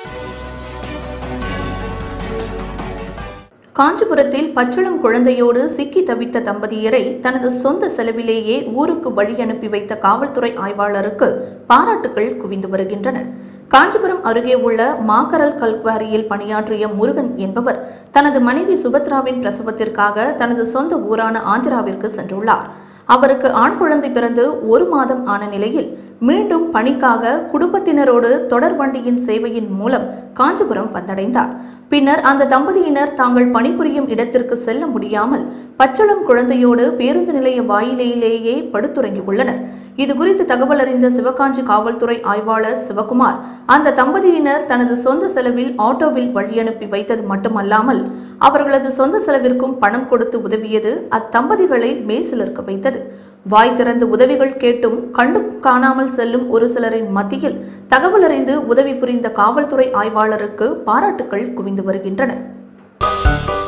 காஞ்சிபுரத்தில் பச்சிளம் குழந்தையோடு சிக்கி தவித்த தம்பதியரை தனது சொந்த செலவிலேயே ஊருக்கு வழி அனுப்பி வைத்த காவல்துறை ஆய்வாளருக்கு பாராட்டுகள் குவிந்து வருகின்றன காஞ்சிபுரம் அருகே உள்ள மாகரல் கல்குவாரியில் பணியாற்றிய முருகன் என்பவர் தனது மனைவி சுபத்ராவின் பிரசவத்திற்காக தனது சொந்த ஊரான ஆந்திராவிற்கு சென்றுள்ளார் அவருக்கு ஆண் குழந்தை பிறந்து ஒரு மாதம் ஆன நிலையில் மீண்டும் பணிக்காக குடும்பத்தினரோடு தொடர் வண்டியின் சேவையின் மூலம் காஞ்சிபுரம் வந்தடைந்தார் பின்னர் அந்த தம்பதியினர் தாங்கள் பணிபுரியும் இடத்திற்கு செல்ல முடியாமல் பச்சளம் குழந்தையோடு பேருந்து நிலைய வாயிலேயே படுத்துறங்கியுள்ளனர் இதுகுறித்து தகவல் அறிந்த சிவகாஞ்சி காவல்துறை ஆய்வாளர் சிவகுமார் அந்த தம்பதியினர் தனது சொந்த செலவில் ஆட்டோவில் வழியனுப்பி வைத்தது மட்டுமல்லாமல் அவர்களது சொந்த செலவிற்கும் பணம் கொடுத்து உதவியது அத்தம்பதிகளை மெய்சிலிருக்க வைத்தது வாய் திறந்து உதவிகள் கேட்டும் கண்டு காணாமல் செல்லும் ஒரு சிலரின் மத்தியில் தகவல் அறிந்து உதவி புரிந்த காவல்துறை ஆய்வாளருக்கு பாராட்டுகள் குவிந்து வருகின்றன